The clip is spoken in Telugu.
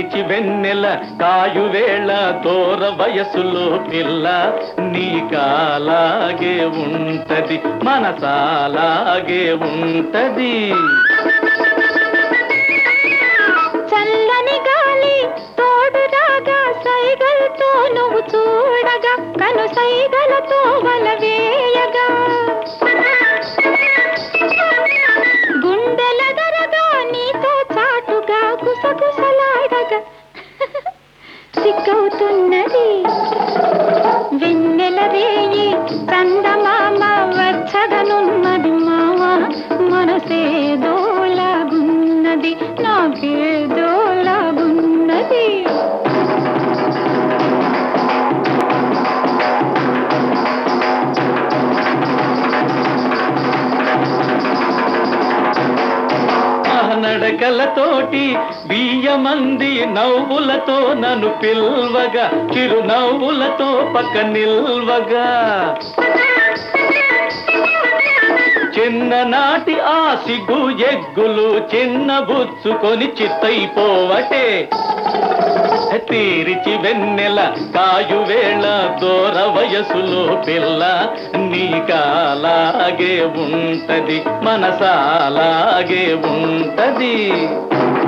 తీరిచి వెన్నెల కాయువేళ దూర వయసులో పిల్ల నీకాలాగే ఉంటది మనసాలాగే ఉంటది చల్లని గాలి తోడు రాగా సైగలతో నువ్వు చూడగా కను సైగలతో వల వేయగా గుండెల దరగా నీతో చాటుగా గుసగుసలాడగా సిగ్గవుతున్నది వెన్నెల రేయి చందమామ వచ్చగనున్నది మామ మనసేదోలాగున్నది నాకేదోలాగున్నది నడకలతోటి బియ్యమంది నవ్వులతో నన్ను పిల్వగా చిరు నవ్వులతో పక్క నిల్వగా చిన్ననాటి ఆ సిగ్గు ఎగ్గులు చిన్న బుచ్చుకొని చిత్తైపోవటే తీరిచి వెన్నెల కాయువేళ దూర వయసులో పిల్ల నీకాలాగే ఉంటది మనసాలాగే ఉంటది